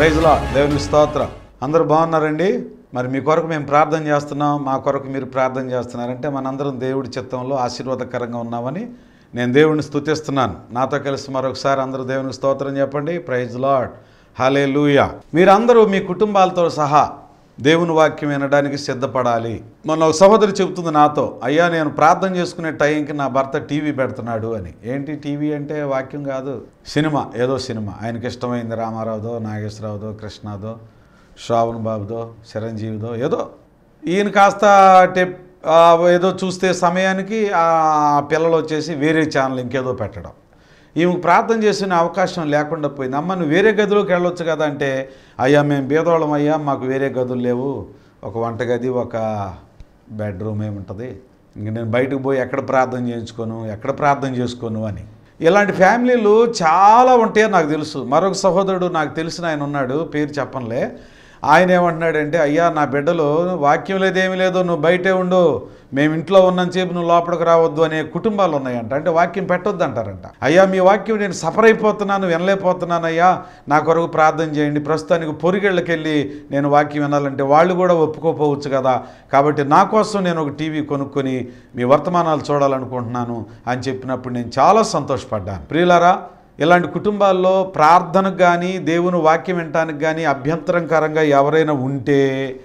ప్రైజ్లా దేవుని స్తోత్రం అందరూ బాగున్నారండి మరి మీ కొరకు మేము ప్రార్థన చేస్తున్నాం మా కొరకు మీరు ప్రార్థన చేస్తున్నారంటే మనందరం దేవుడి చిత్తంలో ఆశీర్వాదకరంగా ఉన్నామని నేను దేవుడిని స్తుతిస్తున్నాను నాతో కలిసి మరొకసారి అందరూ దేవునికి స్తోత్రం చెప్పండి ప్రైజ్ లాడ్ హలే లూయా మీరందరూ మీ కుటుంబాలతో సహా దేవుని వాక్యం వినడానికి సిద్ధపడాలి మొన్న ఒక సహోదరి చెబుతుంది నాతో అయ్యా నేను ప్రార్థన చేసుకునే టైంకి నా భర్త టీవీ పెడుతున్నాడు అని ఏంటి టీవీ అంటే వాక్యం కాదు సినిమా ఏదో సినిమా ఆయనకి ఇష్టమైంది రామారావుదో నాగేశ్వరరావుదో కృష్ణాదో శ్రావణ్ బాబుదో చిరంజీవిదో ఏదో ఈయన కాస్త టెప్ ఆ, ఏదో చూస్తే సమయానికి ఆ పిల్లలు వచ్చేసి వేరే ఛానల్ ఇంకేదో పెట్టడం ఈమెకు ప్రార్థన చేసిన అవకాశం లేకుండా పోయింది అమ్మ నువ్వు వేరే గదిలోకి వెళ్ళొచ్చు కదా అంటే అయ్యా మేము బీదవాళ్ళం అయ్యా మాకు వేరే గదులు లేవు ఒక వంటగది ఒక బెడ్రూమ్ ఏముంటుంది ఇంక నేను బయటకు పోయి ఎక్కడ ప్రార్థన చేయించుకోను ఎక్కడ ప్రార్థన చేసుకోను అని ఇలాంటి ఫ్యామిలీలు చాలా ఉంటాయో నాకు తెలుసు మరొక సహోదరుడు నాకు తెలిసిన ఆయన ఉన్నాడు పేరు చెప్పనులే ఆయన ఏమంటున్నాడంటే అయ్యా నా బిడ్డలు వాక్యం లేదేమీ లేదు నువ్వు బయటే ఉండు మేము ఇంట్లో ఉన్నంతసేపు నువ్వు లోపలికి రావద్దు అనే కుటుంబాలు ఉన్నాయంట అంటే వాక్యం పెట్టొద్దు అంటారంట అయ్యా మీ వాక్యం నేను సఫర్ అయిపోతున్నాను వినలేకపోతున్నాను అయ్యా నా కొరకు ప్రార్థన చేయండి ప్రస్తుతానికి పొరిగేళ్ళకి వెళ్ళి నేను వాక్యం వినాలంటే వాళ్ళు కూడా ఒప్పుకోపోవచ్చు కదా కాబట్టి నా కోసం నేను ఒక టీవీ కొనుక్కొని మీ వర్తమానాలు చూడాలనుకుంటున్నాను అని చెప్పినప్పుడు నేను చాలా సంతోషపడ్డాను ప్రియులారా ఇలాంటి కుటుంబాల్లో ప్రార్థనకు కానీ దేవుని వాక్యం వినటానికి కానీ అభ్యంతరకరంగా ఎవరైనా ఉంటే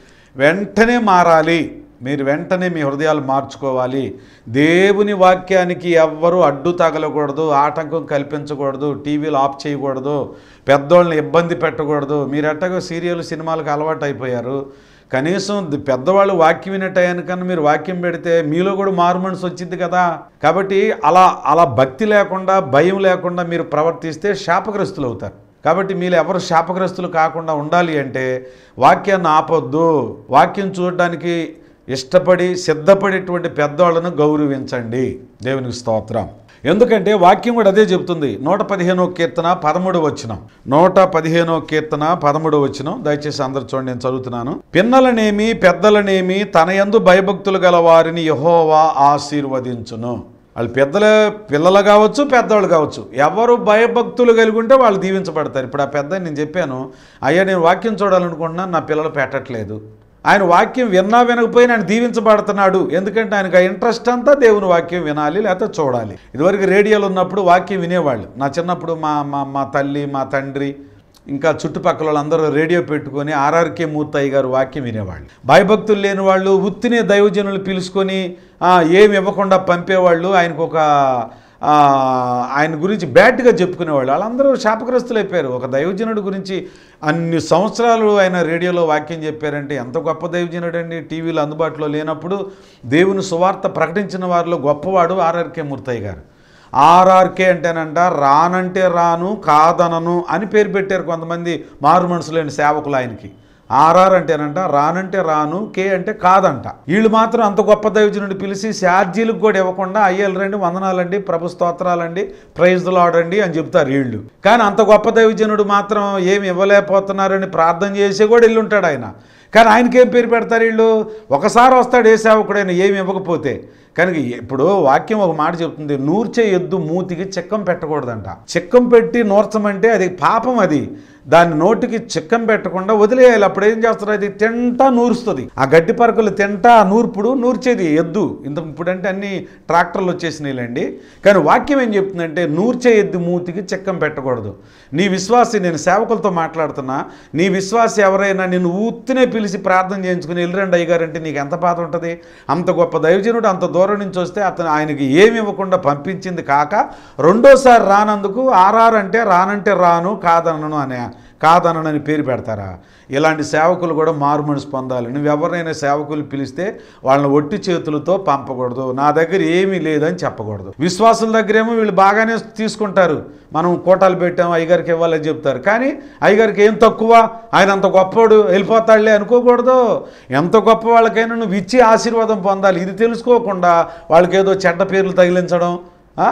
వెంటనే మారాలి మీరు వెంటనే మీ హృదయాలు మార్చుకోవాలి దేవుని వాక్యానికి ఎవ్వరూ అడ్డు తగలకూడదు ఆటంకం కల్పించకూడదు టీవీలు ఆఫ్ చేయకూడదు పెద్దోళ్ళని ఇబ్బంది పెట్టకూడదు మీరు ఎట్టగో సీరియల్ సినిమాలకు అలవాటు అయిపోయారు కనీసం ది- పెద్దవాళ్ళు వాక్యం వినే టయానికన్నా మీరు వాక్యం పెడితే మీలో కూడా మారు మనసు వచ్చింది కదా కాబట్టి అలా అలా భక్తి లేకుండా భయం లేకుండా మీరు ప్రవర్తిస్తే శాపగ్రస్తులు అవుతారు కాబట్టి మీరు ఎవరు శాపగ్రస్తులు కాకుండా ఉండాలి అంటే వాక్యాన్ని ఆపొద్దు వాక్యం చూడడానికి ఇష్టపడి సిద్ధపడేటువంటి పెద్దవాళ్ళను గౌరవించండి దేవునికి స్తోత్రం ఎందుకంటే వాక్యం కూడా అదే చెబుతుంది నూట పదిహేనో కీర్తన పదమూడు వచ్చినం నూట పదిహేనో కీర్తన పదమూడు వచ్చినం దయచేసి అందరు చూడండి నేను చదువుతున్నాను పిన్నలనేమి పెద్దలనేమి తన యందు భయభక్తులు గల వారిని యహోవా ఆశీర్వదించును వాళ్ళు పెద్దల పిల్లలు కావచ్చు పెద్దవాళ్ళు కావచ్చు ఎవరు భయభక్తులు కలిగి ఉంటే వాళ్ళు దీవించబడతారు ఇప్పుడు ఆ పెద్ద నేను చెప్పాను అయ్యా నేను వాక్యం చూడాలనుకుంటున్నాను నా పిల్లలు పెట్టట్లేదు ఆయన వాక్యం విన్నా వినకపోయినా ఆయన దీవించబడుతున్నాడు ఎందుకంటే ఆయనకు ఆ ఇంట్రెస్ట్ అంతా దేవుని వాక్యం వినాలి లేకపోతే చూడాలి ఇదివరకు రేడియోలో ఉన్నప్పుడు వాక్యం వినేవాళ్ళు నా చిన్నప్పుడు మా మా మా తల్లి మా తండ్రి ఇంకా చుట్టుపక్కల వాళ్ళందరూ రేడియో పెట్టుకొని ఆర్ఆర్కే మూర్తయ్య గారు వాక్యం వినేవాళ్ళు భయభక్తులు లేని వాళ్ళు ఉత్తినే దైవజనులు పిలుచుకొని ఆ, ఏమి ఇవ్వకుండా పంపేవాళ్ళు ఆయనకు ఒక ఆ, ఆయన గురించి బ్యాడ్గా చెప్పుకునేవాళ్ళు వాళ్ళందరూ శాపగ్రస్తులు అయిపోయారు ఒక దైవజనుడి గురించి అన్ని సంవత్సరాలు ఆయన రేడియోలో వాక్యం చెప్పారంటే ఎంత గొప్ప దైవజనుడు అండి టీవీలో అందుబాటులో లేనప్పుడు దేవుని సువార్త ప్రకటించిన వారిలో గొప్పవాడు ఆర్ఆర్కే మూర్తయ్య గారు ఆర్ఆర్కే అంటేనంట రానంటే రాను కాదనను అని పేరు పెట్టారు కొంతమంది మారు మనసులేని సేవకులు ఆయనకి ఆర్ఆర్ అంటేనంట రానంటే రాను కే అంటే కాదంట వీళ్ళు మాత్రం అంత గొప్ప దైవజనుడిని పిలిచి ఛార్జీలకు కూడా ఇవ్వకుండా అయ్యలు రండి వందనాలండి ప్రభు స్తోత్రాలండి ప్రైజ్లు ఆడండి అని చెప్తారు వీళ్ళు కానీ అంత గొప్ప దైవజనుడు మాత్రం ఏమి ఇవ్వలేకపోతున్నారని ప్రార్థన చేసి కూడా వెళ్ళి ఉంటాడు ఆయన కానీ ఆయనకేం పేరు పెడతారు వీళ్ళు ఒకసారి వస్తాడు ఏ సేవకుడైనా ఏమి ఇవ్వకపోతే కనుక ఇప్పుడు వాక్యం ఒక మాట చెప్తుంది నూర్చే ఎద్దు మూతికి చిక్కం పెట్టకూడదంట చిక్కం పెట్టి నూర్చమంటే అది పాపం అది దాని నోటికి చిక్కం పెట్టకుండా వదిలేయాలి అప్పుడు ఏం చేస్తారు అది తింటా నూరుస్తుంది ఆ గడ్డి పరకలు తింటా ఆ నూర్పుడు నూర్చేది ఎద్దు ఇంత ఇప్పుడంటే అన్ని ట్రాక్టర్లు వచ్చేసినాయిలేండి కానీ వాక్యం ఏం చెప్తుందంటే నూర్చే ఎద్దు మూతికి చిక్కం పెట్టకూడదు నీ విశ్వాసి నేను సేవకులతో మాట్లాడుతున్నా నీ విశ్వాసి ఎవరైనా నిన్ను ఊత్తినే పిలిచి ప్రార్థన చేయించుకుని ఎల్లురండి అయ్యగారంటే నీకు ఎంత బాధ ఉంటుంది అంత గొప్ప దైవజనుడు అంత దూరం నుంచి వస్తే అతను ఆయనకి ఏమి ఇవ్వకుండా పంపించింది కాక రెండోసారి రానందుకు ఆర్ఆర్ అంటే రానంటే రాను కాదనను అనే కాదనని పేరు పెడతారా ఇలాంటి సేవకులు కూడా మారు మనసు పొందాలి నువ్వు ఎవరినైనా సేవకులు పిలిస్తే వాళ్ళని ఒట్టి చేతులతో పంపకూడదు నా దగ్గర ఏమీ లేదని చెప్పకూడదు విశ్వాసుల దగ్గరేమో వీళ్ళు బాగానే తీసుకుంటారు మనం కోటాలు పెట్టాం అయ్యగారికి ఇవ్వాలని చెప్తారు కానీ అయ్యగారికి ఏం తక్కువ ఆయన అంత గొప్పవాడు వెళ్ళిపోతాడులే అనుకోకూడదు ఎంత గొప్ప వాళ్ళకైనా నువ్వు ఇచ్చి ఆశీర్వాదం పొందాలి ఇది తెలుసుకోకుండా వాళ్ళకి ఏదో చెడ్డ పేర్లు తగిలించడం ఆ?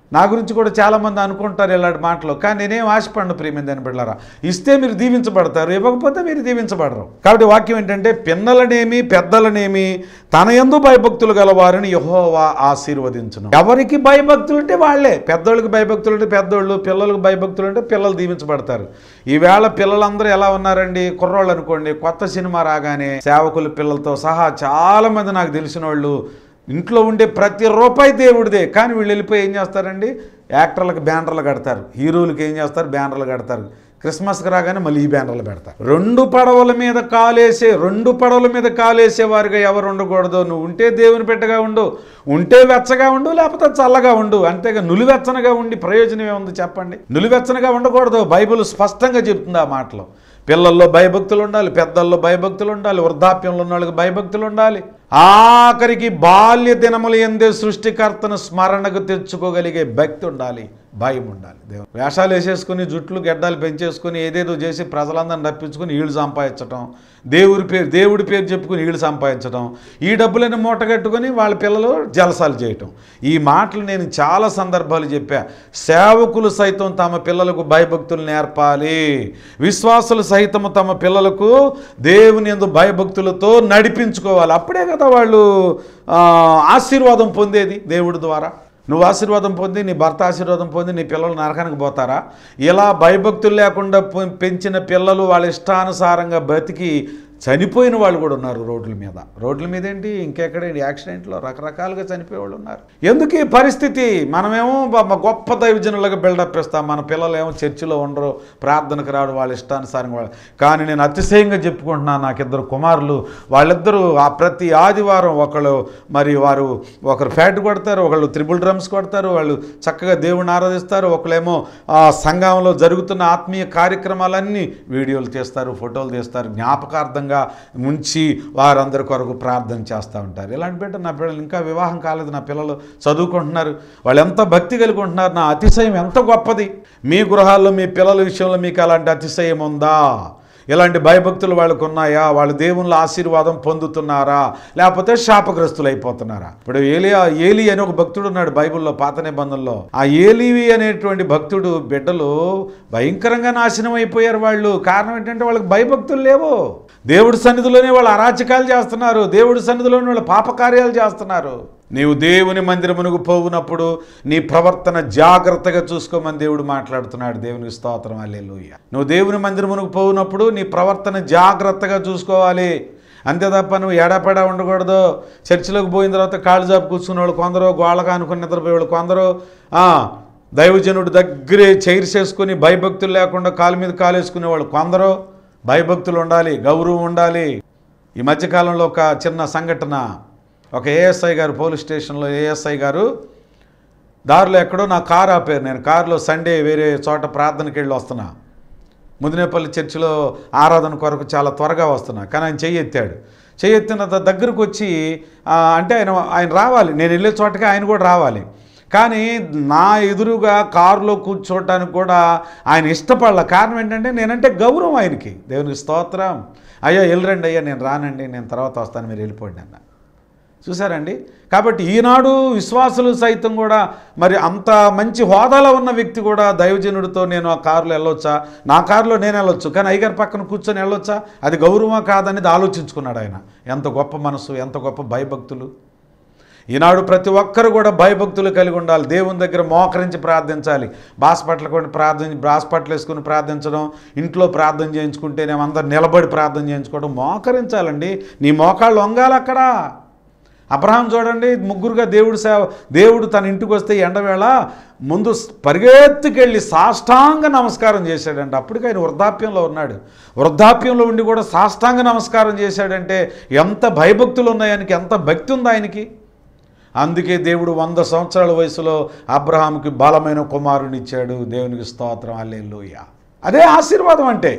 నా గురించి కూడా చాలామంది అనుకుంటారు ఇలాంటి మాటలు కానీ నేనేం ఆశపడను ప్రియమైన బిడ్డారా ఇస్తే మీరు దీవించబడతారు ఇవ్వకపోతే మీరు దీవించబడరు కాబట్టి వాక్యం ఏంటంటే పిన్నలనేమి పెద్దలనేమి తన ఎందు భయభక్తులు గలవారిని యహోవా ఆశీర్వదించును ఎవరికి భయభక్తులు ఉంటే వాళ్ళే పెద్దోళ్ళకి భయభక్తులు ఉంటే పెద్దోళ్ళు పిల్లలకు భయభక్తులు ఉంటే పిల్లలు దీవించబడతారు ఈవేళ పిల్లలందరూ ఎలా ఉన్నారండి కుర్రోళ్ళు అనుకోండి కొత్త సినిమా రాగానే సేవకుల పిల్లలతో సహా చాలామంది నాకు తెలిసిన వాళ్ళు ఇంట్లో ఉండే ప్రతి రూపాయి దేవుడిదే కానీ వీళ్ళు వెళ్ళిపోయి ఏం చేస్తారండి యాక్టర్లకు బ్యానర్లు కడతారు హీరోలకు ఏం చేస్తారు బ్యానర్లు కడతారు క్రిస్మస్కి రాగానే మళ్ళీ ఈ బ్యానర్లు పెడతారు రెండు పడవల మీద కాలేసే రెండు పడవల మీద కాలేసే వారిగా ఎవరు ఉండకూడదు నువ్వు ఉంటే దేవుని పెట్టగా ఉండు ఉంటే వెచ్చగా ఉండు లేకపోతే చల్లగా ఉండు అంతేగా నులివెచ్చనగా ఉండి ప్రయోజనం ఏముంది చెప్పండి నులివెచ్చనగా ఉండకూడదు బైబిల్ స్పష్టంగా చెప్తుంది ఆ మాటలో పిల్లల్లో భయభక్తులు ఉండాలి పెద్దల్లో భయభక్తులు ఉండాలి వృద్ధాప్యంలో ఉన్న వాళ్ళకి భయభక్తులు ఉండాలి ఆఖరికి బాల్య దినములు ఎందే సృష్టికర్తను స్మరణకు తెచ్చుకోగలిగే భక్తి ఉండాలి భయం ఉండాలి దేవుడు వేషాలు వేసేసుకుని జుట్లు గెడ్డాలు పెంచేసుకుని ఏదేదో చేసి ప్రజలందరిని రప్పించుకుని ఈళ్ళు సంపాదించడం దేవుడి పేరు దేవుడి పేరు చెప్పుకుని ఈళ్ళు సంపాదించడం ఈ డబ్బులని మూటగట్టుకొని వాళ్ళ పిల్లలు జలసాలు చేయటం ఈ మాటలు నేను చాలా సందర్భాలు చెప్పా సేవకులు సైతం తమ పిల్లలకు భయభక్తులు నేర్పాలి విశ్వాసులు సైతం తమ పిల్లలకు దేవుని ఎందు భయభక్తులతో నడిపించుకోవాలి అప్పుడే కదా వాళ్ళు ఆ, ఆశీర్వాదం పొందేది దేవుడి ద్వారా నువ్వు ఆశీర్వాదం పొంది నీ భర్త ఆశీర్వాదం పొంది నీ పిల్లలు నరకానికి పోతారా ఇలా భయభక్తులు లేకుండా పె- పెంచిన పిల్లలు వాళ్ళ ఇష్టానుసారంగా బ్రతికి చనిపోయిన వాళ్ళు కూడా ఉన్నారు రోడ్ల మీద రోడ్ల మీద ఏంటి ఇంకెక్కడేంటి యాక్సిడెంట్లో రకరకాలుగా చనిపోయే వాళ్ళు ఉన్నారు ఎందుకు ఈ పరిస్థితి మనమేమో బ- బ- గొప్ప దైవజనులుగా బిల్డప్ ఇస్తాం మన పిల్లలు ఏమో చర్చిలో ఉండరు ప్రార్థనకు రాడు వాళ్ళ ఇష్టానుసారంగా వాళ్ళు కానీ నేను అతిశయంగా చెప్పుకుంటున్నాను నాకు ఇద్దరు కుమారులు వాళ్ళిద్దరూ ఆ ప్రతి ఆదివారం ఒకళ్ళు మరి వారు ఒకరు ఫ్యాట్ కొడతారు ఒకళ్ళు త్రిబుల్ డ్రమ్స్ కొడతారు వాళ్ళు చక్కగా దేవుణ్ణి ఆరాధిస్తారు ఒకళ్ళేమో ఆ సంఘంలో జరుగుతున్న ఆత్మీయ కార్యక్రమాలన్నీ వీడియోలు తీస్తారు ఫోటోలు తీస్తారు జ్ఞాపకార్థంగా ఉంచి వారందరి కొరకు ప్రార్థన చేస్తూ ఉంటారు ఇలాంటి బిడ్డ నా పిల్లలు ఇంకా వివాహం కాలేదు నా పిల్లలు చదువుకుంటున్నారు వాళ్ళు ఎంత భక్తి కలిగి ఉంటున్నారు నా అతిశయం ఎంత గొప్పది మీ గృహాల్లో మీ పిల్లల విషయంలో మీకు అలాంటి అతిశయం ఉందా ఇలాంటి భయభక్తులు వాళ్ళకు ఉన్నాయా వాళ్ళు దేవుళ్ళ ఆశీర్వాదం పొందుతున్నారా లేకపోతే శాపగ్రస్తులు అయిపోతున్నారా ఇప్పుడు ఏలియా ఏలి అని ఒక భక్తుడు ఉన్నాడు బైబిల్లో పాత నిబంధనలో ఆ ఏలివి అనేటువంటి భక్తుడు బిడ్డలు భయంకరంగా నాశనం అయిపోయారు వాళ్ళు కారణం ఏంటంటే వాళ్ళకి భయభక్తులు లేవు దేవుడి సన్నిధిలోనే వాళ్ళు అరాచకాలు చేస్తున్నారు దేవుడి సన్నిధిలోనే వాళ్ళు పాపకార్యాలు చేస్తున్నారు నీవు దేవుని మందిరమునకు పోవునప్పుడు నీ ప్రవర్తన జాగ్రత్తగా చూసుకోమని దేవుడు మాట్లాడుతున్నాడు దేవునికి స్తోత్రం అల్లెలుయ్య నువ్వు దేవుని మందిరమునకు పోవునప్పుడు నీ ప్రవర్తన జాగ్రత్తగా చూసుకోవాలి అంతే తప్ప నువ్వు ఎడపెడా ఉండకూడదు చర్చిలోకి పోయిన తర్వాత కాళ్ళు జాపు కూర్చునే వాళ్ళు కొందరు గోళ్ళగా అనుకుని నిద్రపోయేవాళ్ళు కొందరు ఆ, దైవజనుడు దగ్గరే చైర్స్ వేసుకుని భయభక్తులు లేకుండా కాలు మీద కాలు వేసుకునేవాళ్ళు కొందరు భయభక్తులు ఉండాలి గౌరవం ఉండాలి ఈ మధ్యకాలంలో ఒక చిన్న సంఘటన ఒక ఏఎస్ఐ గారు పోలీస్ స్టేషన్లో ఏఎస్ఐ గారు దారిలో ఎక్కడో నా కారు ఆపారు నేను కారులో సండే వేరే చోట ప్రార్థనకి వెళ్ళి వస్తున్నా ముదినేపల్లి చర్చిలో ఆరాధన కొరకు చాలా త్వరగా వస్తున్నా కానీ ఆయన చెయ్యి ఎత్తాడు చెయ్యి ఎత్తిన ద- దగ్గరకు వచ్చి ఆ, అంటే ఆయన ఆయన రావాలి నేను వెళ్ళే చోటకి ఆయన కూడా రావాలి కానీ నా ఎదురుగా కారులో కూర్చోవటానికి కూడా ఆయన ఇష్టపడాల కారణం ఏంటంటే నేనంటే గౌరవం ఆయనకి దేవునికి స్తోత్రం అయ్యా వెళ్ళరండి అయ్యా నేను రానండి నేను తర్వాత వస్తాను మీరు వెళ్ళిపోండి అన్న చూసారండి కాబట్టి ఈనాడు విశ్వాసులు సైతం కూడా మరి అంత మంచి హోదాలో ఉన్న వ్యక్తి కూడా దైవజనుడితో నేను ఆ కారులో వెళ్ళొచ్చా నా కారులో నేను వెళ్ళొచ్చు కానీ అయ్యగారి పక్కన కూర్చొని వెళ్ళొచ్చా అది గౌరవం కాదనేది ఆలోచించుకున్నాడు ఆయన ఎంత గొప్ప మనసు ఎంత గొప్ప భయభక్తులు ఈనాడు ప్రతి ఒక్కరు కూడా భయభక్తులు కలిగి ఉండాలి దేవుని దగ్గర మోకరించి ప్రార్థించాలి బాస్పట్ల కొన్ని ప్రార్థన బాస్పట్లు వేసుకుని ప్రార్థించడం ఇంట్లో ప్రార్థన చేయించుకుంటేనేమో అందరు నిలబడి ప్రార్థన చేయించుకోవడం మోకరించాలండి నీ మోకాళ్ళు వంగాలి అక్కడ అబ్రహాం చూడండి ముగ్గురుగా దేవుడు సేవ దేవుడు తన ఇంటికి వస్తే ఎండవేళ ముందు పరిగెత్తుకెళ్ళి సాష్టాంగ నమస్కారం చేశాడంట అప్పటికి ఆయన వృద్ధాప్యంలో ఉన్నాడు వృద్ధాప్యంలో ఉండి కూడా సాష్టాంగ నమస్కారం చేశాడంటే ఎంత భయభక్తులు ఉన్నాయి ఆయనకి ఎంత భక్తి ఉంది ఆయనకి అందుకే దేవుడు వంద సంవత్సరాల వయసులో అబ్రహాంకి బలమైన కుమారుని ఇచ్చాడు దేవునికి స్తోత్రం అల్లెల్లుయ అదే ఆశీర్వాదం అంటే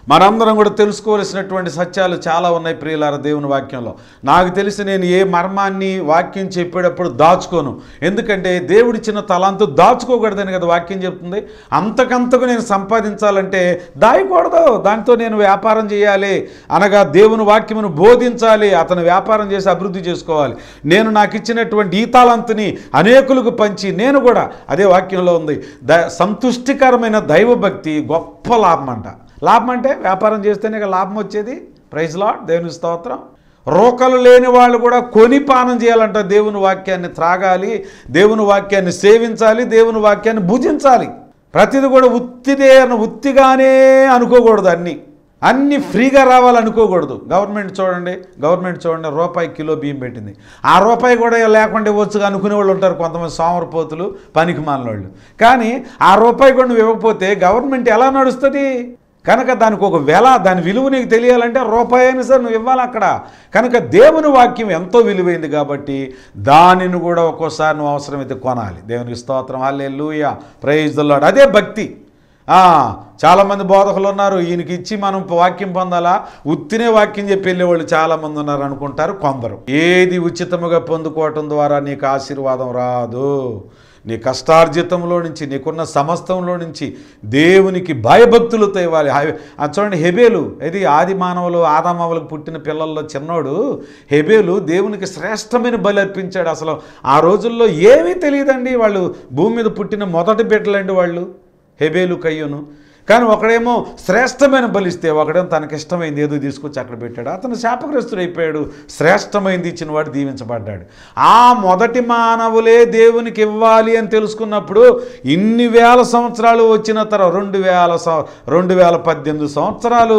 మనందరం కూడా తెలుసుకోవలసినటువంటి సత్యాలు చాలా ఉన్నాయి ప్రియులార దేవుని వాక్యంలో నాకు తెలిసి నేను ఏ మర్మాన్ని వాక్యం చెప్పేటప్పుడు దాచుకోను ఎందుకంటే దేవుడిచ్చిన తలాంతు దాచుకోకూడదని కదా వాక్యం చెప్తుంది అంతకంతకు నేను సంపాదించాలంటే దాయకూడదు దాంతో నేను వ్యాపారం చేయాలి అనగా దేవుని వాక్యమును బోధించాలి అతను వ్యాపారం చేసి అభివృద్ధి చేసుకోవాలి నేను నాకు ఇచ్చినటువంటి ఈ తాళంతుని అనేకులకు పంచి నేను కూడా అదే వాక్యంలో ఉంది ద సంతుష్టికరమైన దైవభక్తి గొప్ప లాభం అంట లాభం అంటే వ్యాపారం చేస్తేనే కదా లాభం వచ్చేది ప్రైజ్ లాడ్ దేవుని స్తోత్రం రోకలు లేని వాళ్ళు కూడా కొని పానం చేయాలంట దేవుని వాక్యాన్ని త్రాగాలి దేవుని వాక్యాన్ని సేవించాలి దేవుని వాక్యాన్ని భుజించాలి ప్రతిది కూడా ఉత్తిదే అని ఉత్తిగానే అనుకోకూడదు అన్నీ అన్నీ ఫ్రీగా రావాలనుకోకూడదు గవర్నమెంట్ చూడండి గవర్నమెంట్ చూడండి రూపాయి కిలో బియ్యం పెట్టింది ఆ రూపాయి కూడా లేకుండా వచ్చుగా అనుకునే వాళ్ళు ఉంటారు కొంతమంది సోమరపోతులు పనికి వాళ్ళు కానీ ఆ రూపాయి కూడా నువ్వు ఇవ్వకపోతే గవర్నమెంట్ ఎలా నడుస్తుంది కనుక దానికి ఒక వెల దాని విలువ నీకు తెలియాలంటే రూపాయి అయినా సరే నువ్వు ఇవ్వాలి అక్కడ కనుక దేవుని వాక్యం ఎంతో విలువైంది కాబట్టి దానిని కూడా ఒక్కోసారి నువ్వు అవసరమైతే కొనాలి దేవునికి స్తోత్రం అల్లే లూయ ప్రైజ్ దల్లాడు అదే భక్తి ఆ, చాలామంది బోధకులు ఉన్నారు ఈయనకి ఇచ్చి మనం వాక్యం పొందాలా ఉత్తినే వాక్యం చెప్పి వెళ్ళేవాళ్ళు చాలామంది ఉన్నారు అనుకుంటారు కొందరు ఏది ఉచితముగా పొందుకోవటం ద్వారా నీకు ఆశీర్వాదం రాదు నీ కష్టార్జితంలో నుంచి నీకున్న సమస్తంలో నుంచి దేవునికి భయభక్తులతో ఇవ్వాలి హై- ఆ చూడండి హెబేలు ఇది ఆది మానవులు ఆదామావులకు పుట్టిన పిల్లల్లో చిన్నోడు హెబేలు దేవునికి శ్రేష్టమైన బలి అర్పించాడు అసలు ఆ రోజుల్లో ఏమీ తెలియదండి వాళ్ళు భూమి మీద పుట్టిన మొదటి బిడ్డలండి వాళ్ళు హెబేలు కయ్యును కానీ ఒకడేమో శ్రేష్టమైన బలిస్తే ఒకడేమో తనకి ఇష్టమైంది ఏదో తీసుకొచ్చి అక్కడ పెట్టాడు అతను శాపగ్రస్తుడు అయిపోయాడు శ్రేష్టమైంది ఇచ్చిన వాడు దీవించబడ్డాడు ఆ మొదటి మానవులే దేవునికి ఇవ్వాలి అని తెలుసుకున్నప్పుడు ఇన్ని వేల సంవత్సరాలు వచ్చిన తర్వాత రెండు వేల సం రెండు వేల పద్దెనిమిది సంవత్సరాలు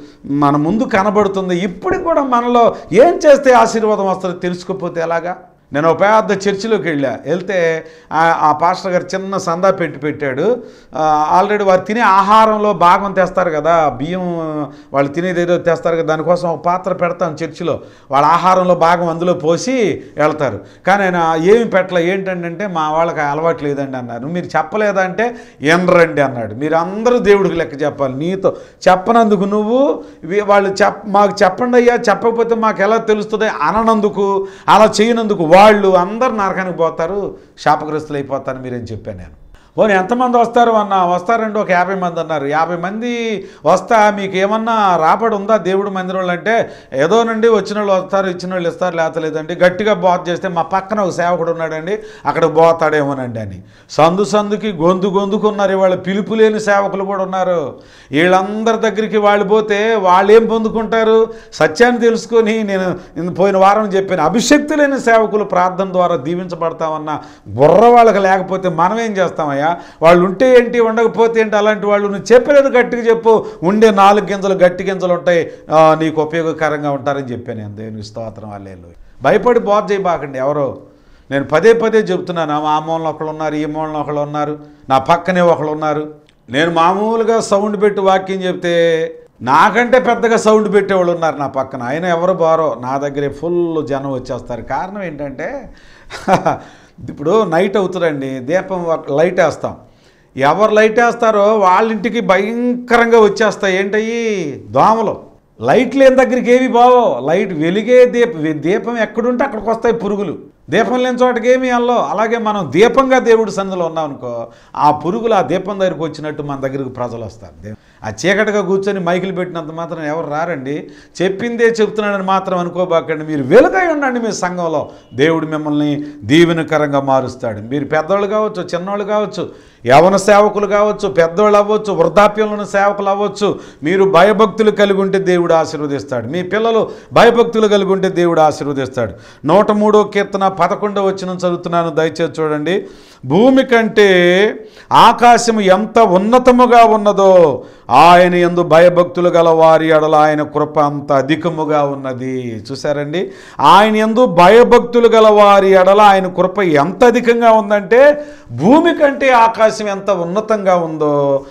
మన ముందు కనబడుతుంది ఇప్పటికి కూడా మనలో ఏం చేస్తే ఆశీర్వాదం వస్తుందో తెలుసుకోకపోతే ఎలాగా నేను ఒక పెద్ద చర్చిలోకి వెళ్ళా వెళ్తే ఆ- ఆ పాస్టర్ గారు చిన్న సందా పెట్టి పెట్టాడు ఆ, ఆల్రెడీ వారు తినే ఆహారంలో భాగం తెస్తారు కదా బియ్యం వాళ్ళు తినేది ఏదో తెస్తారు కదా దానికోసం ఒక పాత్ర పెడతాను చర్చిలో వాళ్ళ ఆహారంలో భాగం అందులో పోసి వెళ్తారు కానీ ఆయన ఏమి పెట్టలే ఏంటంటే మా వాళ్ళకి అలవాటు లేదండి అన్నారు మీరు చెప్పలేదంటే ఎనరండి అన్నాడు మీరు అందరూ దేవుడికి లెక్క చెప్పాలి నీతో చెప్పనందుకు నువ్వు వీ- వాళ్ళు చెప్ మాకు చెప్పండి అయ్యా చెప్పకపోతే మాకు ఎలా తెలుస్తుంది అననందుకు అలా చేయనందుకు వాళ్ళు అందరు నరకానికి పోతారు శాపగ్రస్తులు అయిపోతారు మీరేం చెప్పాను నేను పోనీ ఎంతమంది వస్తారు అన్న వస్తారండి ఒక యాభై మంది అన్నారు యాభై మంది వస్తా మీకు ఏమన్నా రాబడి ఉందా దేవుడు మందిరంలో అంటే ఏదోనండి వచ్చిన వాళ్ళు వస్తారు ఇచ్చిన వాళ్ళు ఇస్తారు లేత లేదండి గట్టిగా బోత చేస్తే మా పక్కన ఒక సేవకుడు ఉన్నాడండి అక్కడ పోతాడేమోనండి అని సందు సందుకి గొంతు గొంతుకున్నారు ఇవాళ పిలుపు లేని సేవకులు కూడా ఉన్నారు వీళ్ళందరి దగ్గరికి వాళ్ళు పోతే వాళ్ళు ఏం పొందుకుంటారు సత్యాన్ని తెలుసుకొని నేను ఇన్ పోయిన వారం చెప్పాను అభిషక్తి లేని సేవకులు ప్రార్థన ద్వారా దీవించబడతామన్న బుర్ర వాళ్ళకి లేకపోతే మనం ఏం చేస్తామయ్యా వాళ్ళు ఉంటే ఏంటి ఉండకపోతే ఏంటి అలాంటి వాళ్ళు నువ్వు చెప్పలేదు గట్టిగా చెప్పు ఉండే నాలుగు గింజలు గట్టి గింజలు ఉంటాయి ఆ, నీకు ఉపయోగకరంగా ఉంటారని చెప్పాను నేను దేవుని స్తోత్రం అల్లేలు భయపడి బోధ చేయబాకండి ఎవరో నేను పదే పదే చెప్తున్నాను ఆ మూలన ఒకళ్ళు ఉన్నారు ఈ మూలన ఒకళ్ళు ఉన్నారు నా పక్కనే ఒకళ్ళు ఉన్నారు నేను మామూలుగా సౌండ్ పెట్టి వాక్యం చెప్తే నాకంటే పెద్దగా సౌండ్ పెట్టేవాళ్ళు ఉన్నారు నా పక్కన ఆయన ఎవరు బారో నా దగ్గరే ఫుల్ జనం వచ్చేస్తారు కారణం ఏంటంటే ఇప్పుడు నైట్ అవుతుందండి దీపం ఒక- లైట్ వేస్తాం ఎవరు లైట్ వేస్తారో వాళ్ళ ఇంటికి భయంకరంగా వచ్చేస్తాయి ఏంటయ్యి దోమలు లైట్ లేని దగ్గరికి ఏవి బావో లైట్ వెలిగే దీప దీపం ఎక్కడుంటే అక్కడికి వస్తాయి పురుగులు దీపం లేని చోటకి ఏమి వెళ్ళవు అలాగే మనం దీపంగా దేవుడి సన్నిధిలో ఉన్నాం అనుకో ఆ పురుగులు ఆ దీపం దగ్గరికి వచ్చినట్టు మన దగ్గరికి ప్రజలు వస్తారు దే- ఆ చీకటిగా కూర్చొని మైకులు పెట్టినంత మాత్రం ఎవరు రారండి చెప్పిందే చెప్తున్నాడని మాత్రం అనుకోబాకండి మీరు వెలుగై ఉండండి మీ సంఘంలో దేవుడు మిమ్మల్ని దీవెనకరంగా మారుస్తాడు మీరు పెద్దోళ్ళు కావచ్చు చిన్నోళ్ళు కావచ్చు యవన సేవకులు కావచ్చు పెద్దోళ్ళు అవ్వచ్చు వృద్ధాప్యంలో ఉన్న సేవకులు అవ్వచ్చు మీరు భయభక్తులు కలిగి ఉంటే దేవుడు ఆశీర్వదిస్తాడు మీ పిల్లలు భయభక్తులు కలిగి ఉంటే దేవుడు ఆశీర్వదిస్తాడు నూట మూడో కీర్తన పదకొండో వచ్చిన చదువుతున్నాను దయచేసి చూడండి భూమి కంటే ఆకాశము ఎంత ఉన్నతముగా ఉన్నదో ఆయన ఎందు భయభక్తులు గల వారి ఎడల ఆయన కృప అంత అధికముగా ఉన్నది చూసారండి ఆయన ఎందు భయభక్తులు గల వారి ఎడల ఆయన కృప ఎంత అధికంగా ఉందంటే భూమి కంటే ఆకాశం ఎంత ఉన్నతంగా ఉందో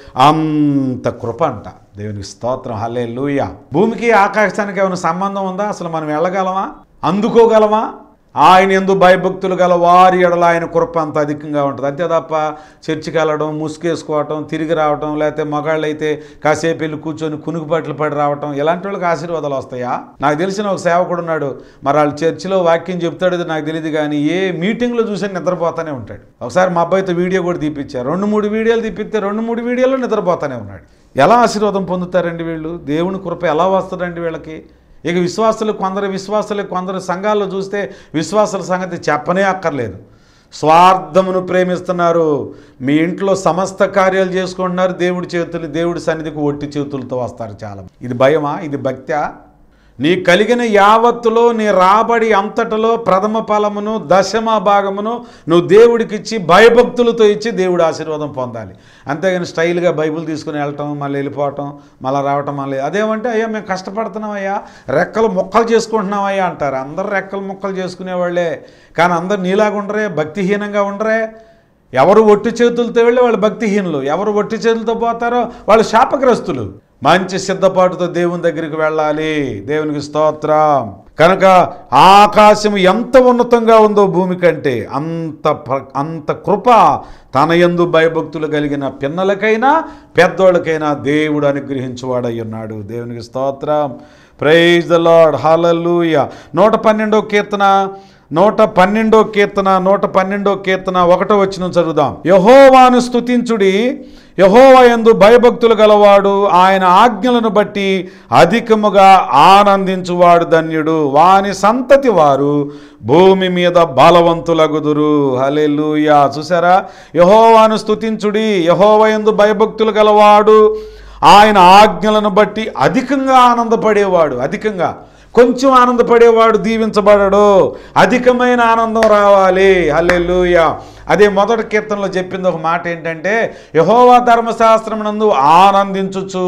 అంత కృప అంట దేవునికి స్తోత్రం హలే లూయ భూమికి ఆకాశానికి ఏమైనా సంబంధం ఉందా అసలు మనం వెళ్ళగలమా అందుకోగలమా ఆయన ఎందు భయభక్తులు గల వారి ఎడల ఆయన కృప అంత అధికంగా ఉంటుంది అంతే తప్ప చర్చికి వెళ్ళడం ముసుగేసుకోవటం తిరిగి రావటం లేకపోతే మగాళ్ళు అయితే కాసేపు వెళ్ళి కూర్చొని కునుకుపట్లు పడి రావటం ఇలాంటి వాళ్ళకి ఆశీర్వాదాలు వస్తాయా నాకు తెలిసిన ఒక సేవకుడు ఉన్నాడు మరి వాళ్ళు చర్చిలో వాక్యం చెప్తాడు అది నాకు తెలియదు కానీ ఏ మీటింగ్లో చూసి నిద్రపోతానే ఉంటాడు ఒకసారి మా అబ్బాయితో వీడియో కూడా తీపిచ్చారు రెండు మూడు వీడియోలు తీపిస్తే రెండు మూడు వీడియోలు నిద్రపోతానే ఉన్నాడు ఎలా ఆశీర్వాదం పొందుతారండి వీళ్ళు దేవుని కృప ఎలా వస్తుందండి వీళ్ళకి ఇక విశ్వాసులు కొందరు విశ్వాసులు కొందరు సంఘాల్లో చూస్తే విశ్వాసుల సంగతి చెప్పనే అక్కర్లేదు స్వార్థమును ప్రేమిస్తున్నారు మీ ఇంట్లో సమస్త కార్యాలు చేసుకుంటున్నారు దేవుడి చేతులు దేవుడి సన్నిధికి ఒట్టి చేతులతో వస్తారు చాలా ఇది భయమా ఇది భక్త్యా నీ కలిగిన యావత్తులో నీ రాబడి అంతటలో ప్రథమ ఫలమును దశమ భాగమును నువ్వు దేవుడికి ఇచ్చి భయభక్తులతో ఇచ్చి దేవుడి ఆశీర్వాదం పొందాలి అంతేగాని స్టైల్గా బైబిల్ తీసుకుని వెళ్ళటం మళ్ళీ వెళ్ళిపోవటం మళ్ళీ రావటం మళ్ళీ అదేమంటే అయ్యా మేము కష్టపడుతున్నామయ్యా రెక్కలు మొక్కలు చేసుకుంటున్నామయ్యా అంటారు అందరు రెక్కలు మొక్కలు చేసుకునేవాళ్ళే కానీ అందరు నీలాగా ఉండరే భక్తిహీనంగా ఉండరే ఎవరు ఒట్టి చేతులతో వెళ్ళి వాళ్ళు భక్తిహీనులు ఎవరు ఒట్టి చేతులతో పోతారో వాళ్ళు శాపగ్రస్తులు మంచి సిద్ధపాటుతో దేవుని దగ్గరికి వెళ్ళాలి దేవునికి స్తోత్రం కనుక ఆకాశం ఎంత ఉన్నతంగా ఉందో భూమి కంటే అంత ప్ర- అంత కృప తన యందు భయభక్తులు కలిగిన పిన్నలకైనా పెద్దోళ్ళకైనా దేవుడు అనుగ్రహించువాడై ఉన్నాడు దేవునికి స్తోత్రం ప్రైజ్ ద లార్డ్ హల్లెలూయా నూట పన్నెండో కీర్తన నూట పన్నెండో కీర్తన నూట పన్నెండో కీర్తన ఒకటో వచ్చిన చదువుదాం యహోవాను స్తుతించుడి యహోవా యందు భయభక్తులు గలవాడు ఆయన ఆజ్ఞలను బట్టి అధికముగా ఆనందించువాడు ధన్యుడు వాని సంతతి వారు భూమి మీద బలవంతులగుదురు హలెలూయా చూసారా యహోవాను స్తుతించుడి యహోవా యందు భయభక్తులు గలవాడు ఆయన ఆజ్ఞలను బట్టి అధికంగా ఆనందపడేవాడు అధికంగా కొంచెం ఆనందపడేవాడు దీవించబడడు అధికమైన ఆనందం రావాలి హల్లెలూయా అదే మొదటి కీర్తనలో చెప్పింది ఒక మాట ఏంటంటే యహోవా ధర్మశాస్త్రం నందు ఆనందించుచు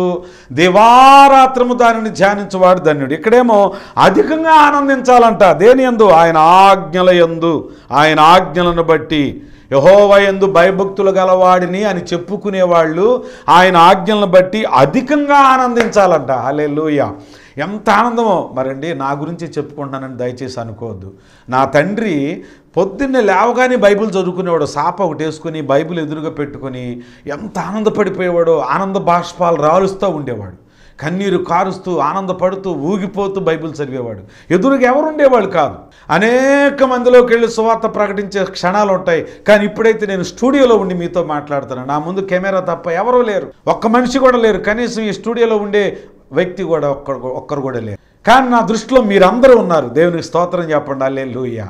దివారాత్రము దానిని ధ్యానించువాడు ధన్యుడు ఇక్కడేమో అధికంగా ఆనందించాలంట దేని యందు ఆయన ఆజ్ఞల యందు ఆయన ఆజ్ఞలను బట్టి యహోవ యందు భయభక్తులు గలవాడిని అని చెప్పుకునేవాళ్ళు ఆయన ఆజ్ఞలను బట్టి అధికంగా ఆనందించాలంట హల్లెలూయా ఎంత ఆనందమో మరండి నా గురించి చెప్పుకుంటున్నానని దయచేసి అనుకోవద్దు నా తండ్రి పొద్దున్నే లేవగానే బైబిల్ చదువుకునేవాడు సాప ఒకటి వేసుకుని బైబిల్ ఎదురుగా పెట్టుకొని ఎంత ఆనందపడిపోయేవాడో ఆనంద బాష్పాలు రాలుస్తూ ఉండేవాడు కన్నీరు కారుస్తూ ఆనందపడుతూ ఊగిపోతూ బైబిల్ చదివేవాడు ఎదురుగా ఎవరు ఉండేవాళ్ళు కాదు అనేక మందిలోకి వెళ్ళి సువార్త ప్రకటించే క్షణాలు ఉంటాయి కానీ ఇప్పుడైతే నేను స్టూడియోలో ఉండి మీతో మాట్లాడుతున్నాను నా ముందు కెమెరా తప్ప ఎవరూ లేరు ఒక్క మనిషి కూడా లేరు కనీసం ఈ స్టూడియోలో ఉండే వ్యక్తి కూడా ఒక్కరు ఒక్కరు కూడా లేరు కానీ నా దృష్టిలో మీరందరూ ఉన్నారు దేవునికి స్తోత్రం చెప్పండి అల్లే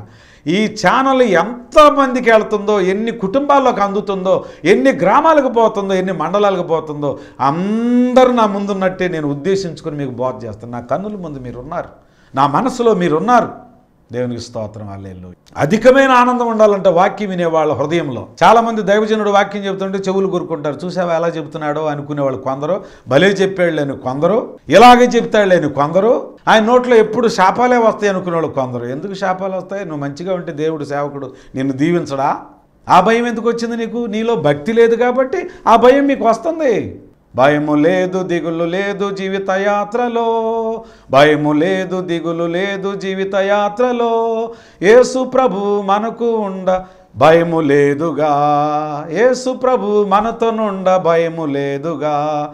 ఈ ఛానల్ ఎంతమందికి వెళ్తుందో ఎన్ని కుటుంబాల్లోకి అందుతుందో ఎన్ని గ్రామాలకు పోతుందో ఎన్ని మండలాలకు పోతుందో అందరూ నా ముందున్నట్టే నేను ఉద్దేశించుకొని మీకు బోధ చేస్తాను నా కన్నుల ముందు మీరు ఉన్నారు నా మనసులో మీరున్నారు దేవునికి స్తోత్రం అల్లేళ్ళు అధికమైన ఆనందం ఉండాలంటే వాక్యం వినే వాళ్ళ హృదయంలో చాలా మంది దైవజనుడు వాక్యం చెబుతుంటే చెవులు కొరుకుంటారు చూసావా ఎలా చెబుతున్నాడో అనుకునేవాళ్ళు కొందరు భలే చెప్పాడు లేని కొందరు ఇలాగే చెప్తాడు లేని కొందరు ఆయన నోట్లో ఎప్పుడు శాపాలే వస్తాయి అనుకునేవాళ్ళు కొందరు ఎందుకు శాపాలు వస్తాయి నువ్వు మంచిగా ఉంటే దేవుడు సేవకుడు నిన్ను దీవించడా ఆ భయం ఎందుకు వచ్చింది నీకు నీలో భక్తి లేదు కాబట్టి ఆ భయం మీకు వస్తుంది భయము లేదు దిగులు లేదు జీవిత యాత్రలో భయము లేదు దిగులు లేదు జీవిత యాత్రలో యేసు ప్రభు మనకు ఉండ భయము లేదుగా యేసు ప్రభు మనతో నుండ భయము లేదుగా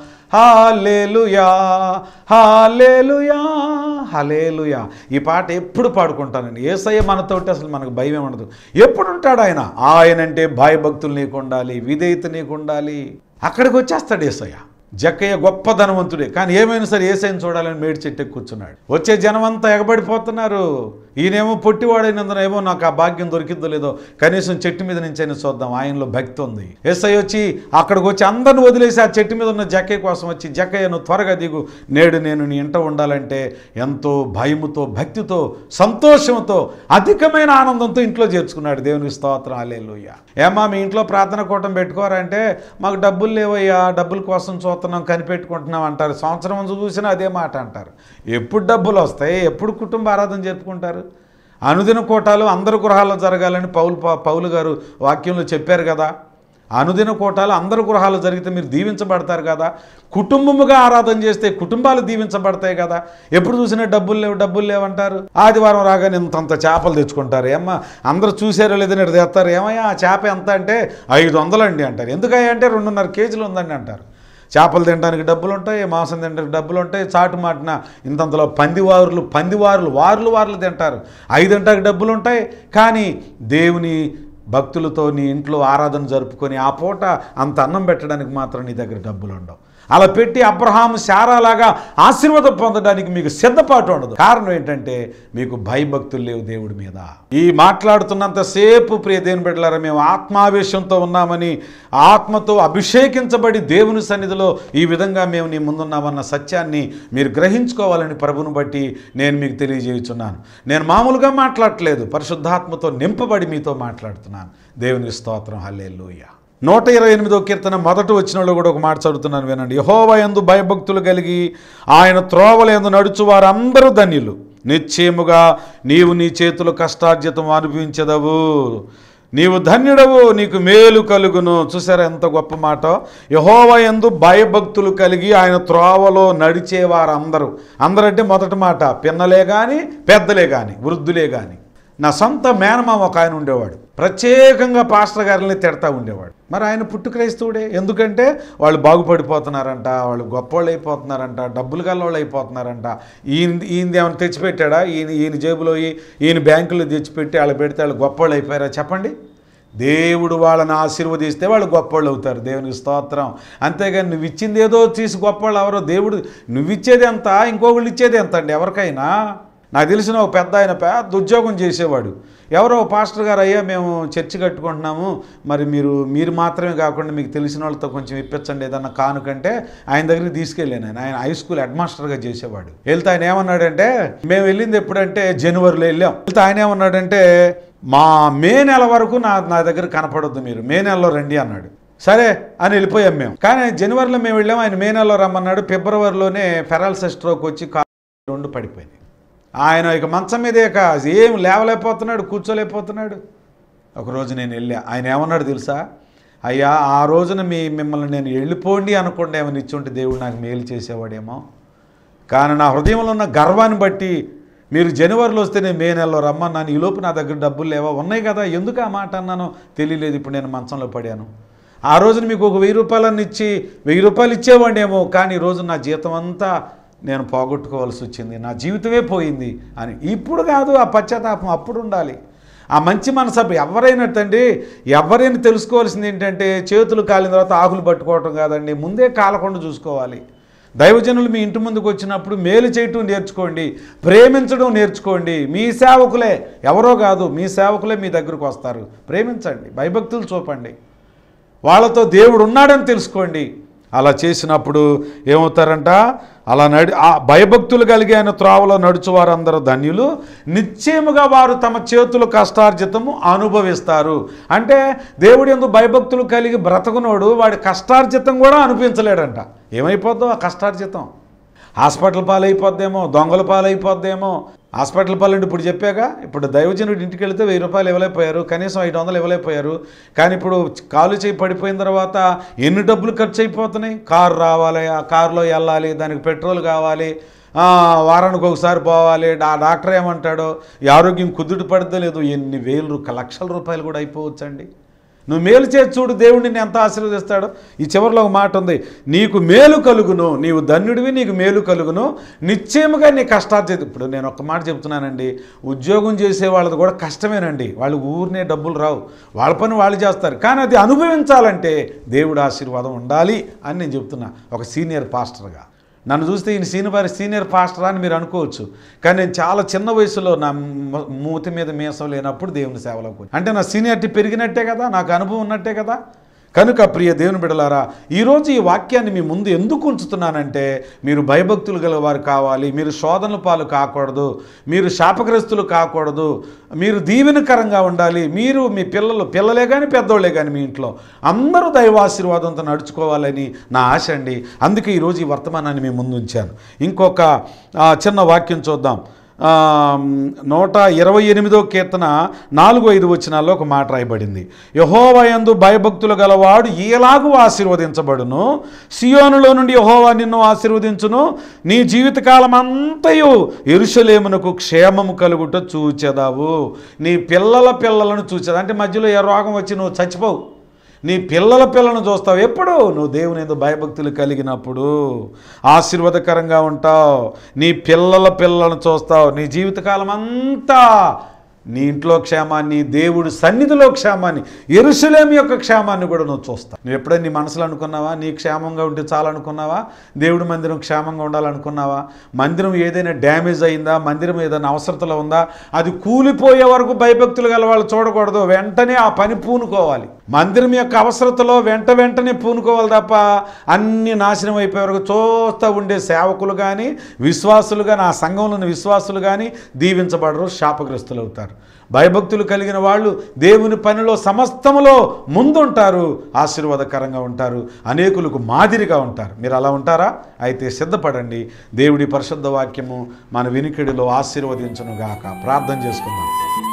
హాలేలుయా హాలేలుయా హలేలుయా ఈ పాట ఎప్పుడు పాడుకుంటానండి ఏసయ్య మనతోటి అసలు మనకు భయం ఉండదు ఎప్పుడు ఉంటాడు ఆయన ఆయనంటే భయభక్తులు నీకు ఉండాలి విధేయత నీకు ఉండాలి అక్కడికి వచ్చేస్తాడు ఏసయ్య జక్కయ్య గొప్ప ధనవంతుడే కానీ ఏమైనా సరే ఏసైని చూడాలని మేడి చెట్టుకి కూర్చున్నాడు వచ్చే జనం అంతా ఎగబడిపోతున్నారు ఈయనేమో పొట్టివాడైనందున ఏమో నాకు ఆ భాగ్యం దొరికిందో లేదో కనీసం చెట్టు మీద నుంచి అయినా చూద్దాం ఆయనలో భక్తి ఉంది ఎస్ఐ వచ్చి అక్కడికి వచ్చి అందరిని వదిలేసి ఆ చెట్టు మీద ఉన్న జక్కయ్య కోసం వచ్చి జక్కయ్య నువ్వు త్వరగా దిగు నేడు నేను నీ ఇంట ఉండాలంటే ఎంతో భయముతో భక్తితో సంతోషంతో అధికమైన ఆనందంతో ఇంట్లో చేర్చుకున్నాడు దేవునికి స్తోత్రం అలేలుయ్య ఏమా మీ ఇంట్లో ప్రార్థన కూటం పెట్టుకోరంటే మాకు డబ్బులు లేవయ్యా డబ్బుల కోసం చూస్తున్నాం కనిపెట్టుకుంటున్నాం అంటారు సంవత్సరం చూసినా అదే మాట అంటారు ఎప్పుడు డబ్బులు వస్తాయి ఎప్పుడు కుటుంబ ఆరాధన జరుపుకుంటారు అనుదిన కోటాలు అందరు గృహాల్లో జరగాలని పౌలు పౌలు గారు వాక్యంలో చెప్పారు కదా అనుదిన కోటాలు అందరి గృహాలు జరిగితే మీరు దీవించబడతారు కదా కుటుంబముగా ఆరాధన చేస్తే కుటుంబాలు దీవించబడతాయి కదా ఎప్పుడు చూసినా డబ్బులు లేవు డబ్బులు లేవంటారు ఆదివారం రాగానే ఇంతంత చేపలు తెచ్చుకుంటారు ఏమ్మా అందరూ చూసారో లేదని ఇటు తెస్తారు ఏమయ్యా ఆ చేప ఎంత అంటే ఐదు వందలండి అంటారు ఎందుకయ్యా అంటే రెండున్నర కేజీలు ఉందండి అంటారు చేపలు తినడానికి డబ్బులు ఉంటాయి మాంసం తినడానికి డబ్బులు ఉంటాయి చాటు మాటిన ఇంతంతలో పందివారులు పందివారులు వారులు వారులు తింటారు ఐదు తింటానికి డబ్బులు ఉంటాయి కానీ దేవుని భక్తులతో నీ ఇంట్లో ఆరాధన జరుపుకొని ఆ పూట అంత అన్నం పెట్టడానికి మాత్రం నీ దగ్గర డబ్బులు ఉండవు అలా పెట్టి అబ్రహాం శారాలాగా ఆశీర్వాదం పొందడానికి మీకు సిద్ధపాటు ఉండదు కారణం ఏంటంటే మీకు భయభక్తులు లేవు దేవుడి మీద ఈ మాట్లాడుతున్నంతసేపు ప్రియ దేవుని బిడ్డలారా మేము ఆత్మావేశంతో ఉన్నామని ఆత్మతో అభిషేకించబడి దేవుని సన్నిధిలో ఈ విధంగా మేము నీ ముందున్నామన్న సత్యాన్ని మీరు గ్రహించుకోవాలని ప్రభుని బట్టి నేను మీకు తెలియజేయుచున్నాను నేను మామూలుగా మాట్లాడట్లేదు పరిశుద్ధాత్మతో నింపబడి మీతో మాట్లాడుతున్నాను దేవుని స్తోత్రం హల్లెలూయా నూట ఇరవై ఎనిమిదో కీర్తన మొదట వచ్చిన వాళ్ళు కూడా ఒక మాట చదువుతున్నాను వినండి యహోవ ఎందు భయభక్తులు కలిగి ఆయన త్రోవల ఎందు నడుచు వారందరూ ధన్యులు నిశ్చయముగా నీవు నీ చేతుల కష్టార్జితం అనుభవించదవు నీవు ధన్యుడవు నీకు మేలు కలుగును చూసారా ఎంత గొప్ప మాట యహోవ ఎందు భయభక్తులు కలిగి ఆయన త్రోవలో నడిచే వారందరూ అందరంటే మొదటి మాట పిన్నలే కానీ పెద్దలే కానీ వృద్ధులే కానీ నా సొంత మేనమామ ఒక ఆయన ఉండేవాడు ప్రత్యేకంగా పాస్టర్ గారిని తిడతా ఉండేవాడు మరి ఆయన పుట్టు క్రైస్తవుడే ఎందుకంటే వాళ్ళు బాగుపడిపోతున్నారంట వాళ్ళు గొప్పవాళ్ళు అయిపోతున్నారంట డబ్బులు గల్లవాళ్ళు అయిపోతున్నారంట ఈయన ఈయన ఏమైనా తెచ్చిపెట్టాడా ఈయన ఈయన జేబులో ఈ- ఈయన బ్యాంకులో తెచ్చిపెట్టి వాళ్ళు పెడితే వాళ్ళు గొప్పవాళ్ళు అయిపోయారా చెప్పండి దేవుడు వాళ్ళని ఆశీర్వదిస్తే వాళ్ళు గొప్పవాళ్ళు అవుతారు దేవునికి స్తోత్రం అంతేగాని నువ్వు ఇచ్చింది ఏదో తీసి గొప్పవాళ్ళు ఎవరో దేవుడు నువ్వు ఇచ్చేది ఎంత ఇంకొకళ్ళు ఇచ్చేది ఎంత అండి ఎవరికైనా నాకు తెలిసిన ఒక పెద్ద ఆయన పెద్ద ఉద్యోగం చేసేవాడు ఎవరో పాస్టర్ గారు అయ్యా మేము చర్చి కట్టుకుంటున్నాము మరి మీరు మీరు మాత్రమే కాకుండా మీకు తెలిసిన వాళ్ళతో కొంచెం ఇప్పించండి ఏదన్నా కానుకంటే ఆయన దగ్గరికి తీసుకెళ్ళాను ఆయన ఆయన హై స్కూల్ హెడ్ మాస్టర్గా చేసేవాడు వెళ్తే ఆయన ఏమన్నాడంటే మేము వెళ్ళింది ఎప్పుడంటే జనవరిలో వెళ్ళాం వెళ్తే ఆయన ఏమన్నాడంటే మా మే నెల వరకు నా నా దగ్గర కనపడొద్దు మీరు మే నెలలో రండి అన్నాడు సరే అని వెళ్ళిపోయాం మేము కానీ జనవరిలో మేము వెళ్ళాం ఆయన మే నెలలో రమ్మన్నాడు ఫిబ్రవరిలోనే ఫెరాల్సిస్ స్ట్రోక్ వచ్చి కాలు రెండు పడిపోయింది ఆయన ఇక మంచం మీదే ఇక ఏం లేవలేకపోతున్నాడు కూర్చోలేకపోతున్నాడు ఒకరోజు నేను వెళ్ళా ఆయన ఏమన్నాడు తెలుసా అయ్యా ఆ రోజున మీ మిమ్మల్ని నేను వెళ్ళిపోండి అనుకోండి ఏమైనా ఇచ్చుంటే దేవుడు నాకు మేలు చేసేవాడేమో కానీ నా హృదయంలో ఉన్న గర్వాన్ని బట్టి మీరు జనవరిలో వస్తే నేను మే నెలలో రమ్మన్నాను ఈ లోపు నా దగ్గర డబ్బులు లేవా ఉన్నాయి కదా ఎందుకు ఆ మాట అన్నానో తెలియలేదు ఇప్పుడు నేను మంచంలో పడాను ఆ రోజున మీకు ఒక వెయ్యి రూపాయలన్నీ ఇచ్చి వెయ్యి రూపాయలు ఇచ్చేవాడేమో కానీ ఈ రోజు నా జీతం అంతా నేను పోగొట్టుకోవాల్సి వచ్చింది నా జీవితమే పోయింది అని ఇప్పుడు కాదు ఆ పశ్చాత్తాపం అప్పుడు ఉండాలి ఆ మంచి మనసు ఎవరైనా తండ్రి ఎవరైనా తెలుసుకోవాల్సింది ఏంటంటే చేతులు కాలిన తర్వాత ఆకులు పట్టుకోవటం కాదండి ముందే కాలకుండా చూసుకోవాలి దైవజనులు మీ ఇంటి ముందుకు వచ్చినప్పుడు మేలు చేయటం నేర్చుకోండి ప్రేమించడం నేర్చుకోండి మీ సేవకులే ఎవరో కాదు మీ సేవకులే మీ దగ్గరకు వస్తారు ప్రేమించండి భయభక్తులు చూపండి వాళ్ళతో దేవుడు ఉన్నాడని తెలుసుకోండి అలా చేసినప్పుడు ఏమవుతారంట అలా నడి ఆ భయభక్తులు కలిగి ఆయన త్రోవలో నడుచు వారందరూ ధన్యులు నిశ్చయముగా వారు తమ చేతుల కష్టార్జితము అనుభవిస్తారు అంటే దేవుడి ఎందు భయభక్తులు కలిగి బ్రతకునోడు వాడి కష్టార్జితం కూడా అనిపించలేడంట ఏమైపోద్దో ఆ కష్టార్జితం హాస్పిటల్ పాలైపోద్దేమో దొంగల పాలైపోద్దేమో హాస్పిటల్ పాలంటే ఇప్పుడు చెప్పాక ఇప్పుడు దైవజనుడి ఇంటికి వెళితే వెయ్యి రూపాయలు ఇవ్వలేకపోయారు కనీసం ఐదు వందలు ఇవ్వలేకపోయారు కానీ ఇప్పుడు కాలు చేయి పడిపోయిన తర్వాత ఎన్ని డబ్బులు ఖర్చు అయిపోతున్నాయి కారు రావాలి ఆ కారులో వెళ్ళాలి దానికి పెట్రోల్ కావాలి ఆ, వారానికి ఒకసారి పోవాలి ఆ డాక్టర్ ఏమంటాడో ఈ ఆరోగ్యం కుదుట పడదో లేదు ఎన్ని వేలు లక్షల రూపాయలు కూడా అయిపోవచ్చండి నువ్వు మేలు చేసి చూడు దేవుడు నిన్ను ఎంత ఆశీర్వదిస్తాడో ఈ చివరిలో ఒక మాట ఉంది నీకు మేలు కలుగును నీవు ధన్యుడివి నీకు మేలు కలుగును నిశ్చయముగా నీ కష్టార్జిత ఇప్పుడు నేను ఒక మాట చెప్తున్నానండి ఉద్యోగం చేసే వాళ్ళది కూడా కష్టమేనండి వాళ్ళు ఊరినే డబ్బులు రావు వాళ్ళ పని వాళ్ళు చేస్తారు కానీ అది అనుభవించాలంటే దేవుడు ఆశీర్వాదం ఉండాలి అని నేను చెప్తున్నా ఒక సీనియర్ పాస్టర్గా నన్ను చూస్తే ఈయన సీనియర్ సీనియర్ పాస్టర్ అని మీరు అనుకోవచ్చు కానీ నేను చాలా చిన్న వయసులో నా మ- మూతి మీద మీసం లేనప్పుడు దేవుని సేవలోకి వచ్చాను. అంటే నా సీనియారిటీ పెరిగినట్టే కదా నాకు అనుభవం ఉన్నట్టే కదా కనుక ప్రియ దేవుని బిడలారా ఈరోజు ఈ వాక్యాన్ని మీ ముందు ఎందుకు ఉంచుతున్నానంటే మీరు భయభక్తులు గల వారు కావాలి మీరు శోధనల పాలు కాకూడదు మీరు శాపగ్రస్తులు కాకూడదు మీరు దీవెనకరంగా ఉండాలి మీరు మీ పిల్లలు పిల్లలే కానీ పెద్దోళ్ళే కానీ మీ ఇంట్లో అందరూ దైవాశీర్వాదంతో నడుచుకోవాలని నా ఆశ అండి అందుకే ఈరోజు ఈ వర్తమానాన్ని మీ ముందు ఉంచాను ఇంకొక ఆ, చిన్న వాక్యం చూద్దాం ఆ, నూట ఇరవై ఎనిమిదో కీర్తన నాలుగు ఐదు వచనాల్లో ఒక మాట రాయబడింది యహోవయందు భయభక్తులు గలవాడు ఈలాగు ఆశీర్వదించబడును సియోనులో నుండి యహోవా నిన్ను ఆశీర్వదించును నీ జీవితకాలం అంతయు ఎరుషలేమునకు క్షేమము కలుగుట చూచెదావు నీ పిల్లల పిల్లలను చూచేది అంటే మధ్యలో ఏ రోగం వచ్చి నువ్వు చచ్చిపోవు నీ పిల్లల పిల్లను చూస్తావు ఎప్పుడు నువ్వు దేవుని ఏదో భయభక్తులు కలిగినప్పుడు ఆశీర్వాదకరంగా ఉంటావు నీ పిల్లల పిల్లలను చూస్తావు నీ జీవితకాలం అంతా నీ ఇంట్లో క్షేమాన్ని దేవుడు సన్నిధిలో క్షేమాన్ని ఎరుసలేం యొక్క క్షేమాన్ని కూడా నువ్వు చూస్తావు నువ్వు ఎప్పుడైనా నీ మనసులో అనుకున్నావా నీ క్షేమంగా ఉంటే చాలనుకున్నావా దేవుడి మందిరం క్షేమంగా ఉండాలనుకున్నావా మందిరం ఏదైనా డ్యామేజ్ అయిందా మందిరం ఏదైనా అవసరతలో ఉందా అది కూలిపోయే వరకు భయభక్తులు గల వాళ్ళు చూడకూడదు వెంటనే ఆ పని పూనుకోవాలి మందిరం యొక్క అవసరతలో వెంట వెంటనే పూనుకోవాలి తప్ప అన్ని నాశనం అయిపోయే వరకు చూస్తూ ఉండే సేవకులు కానీ విశ్వాసులు కానీ ఆ సంఘంలో ఉన్న విశ్వాసులు కానీ దీవించబడరు శాపగ్రస్తులు అవుతారు భయభక్తులు కలిగిన వాళ్ళు దేవుని పనిలో సమస్తములో ముందుంటారు ఆశీర్వాదకరంగా ఉంటారు అనేకులకు మాదిరిగా ఉంటారు మీరు అలా ఉంటారా అయితే సిద్ధపడండి దేవుడి పరిశుద్ధ వాక్యము మన వినికిడిలో ఆశీర్వదించునుగాక ప్రార్థన చేసుకుందాం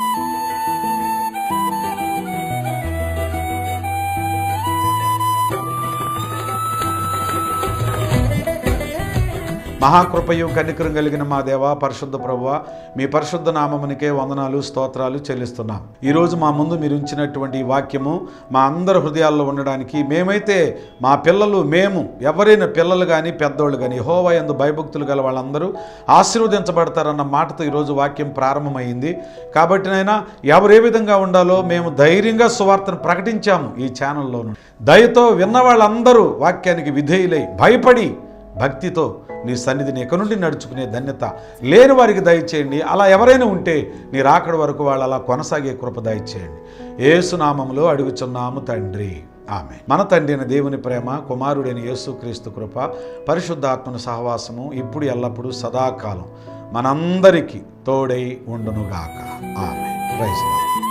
మహాకృపయు కనికరం కలిగిన మా దేవ పరిశుద్ధ ప్రభువ మీ పరిశుద్ధ నామమునికే వందనాలు స్తోత్రాలు చెల్లిస్తున్నాం ఈరోజు మా ముందు మీరు ఉంచినటువంటి ఈ వాక్యము మా అందరి హృదయాల్లో ఉండడానికి మేమైతే మా పిల్లలు మేము ఎవరైనా పిల్లలు కానీ పెద్దోళ్ళు కానీ హోవా ఎందు భయభక్తులు గల వాళ్ళందరూ ఆశీర్వదించబడతారన్న మాటతో ఈరోజు వాక్యం ప్రారంభమైంది కాబట్టి నైనా ఎవరు ఏ విధంగా ఉండాలో మేము ధైర్యంగా సువార్తను ప్రకటించాము ఈ ఛానల్లో నుండి దయతో విన్న వాళ్ళందరూ వాక్యానికి విధేయులై భయపడి భక్తితో నీ సన్నిధిని ఎక్కడి నుండి నడుచుకునే ధన్యత లేని వారికి దయచేయండి అలా ఎవరైనా ఉంటే నీ రాకడ వరకు వాళ్ళు అలా కొనసాగే కృప దయచేయండి ఏసునామములో అడుగుచున్నాము తండ్రి ఆమె మన తండ్రి అయిన దేవుని ప్రేమ కుమారుడైన యేసుక్రీస్తు కృప పరిశుద్ధాత్మను సహవాసము ఇప్పుడు ఎల్లప్పుడూ సదాకాలం మనందరికీ తోడై ఉండునుగాక ఆమె ప్రైజ్ లార్డ్.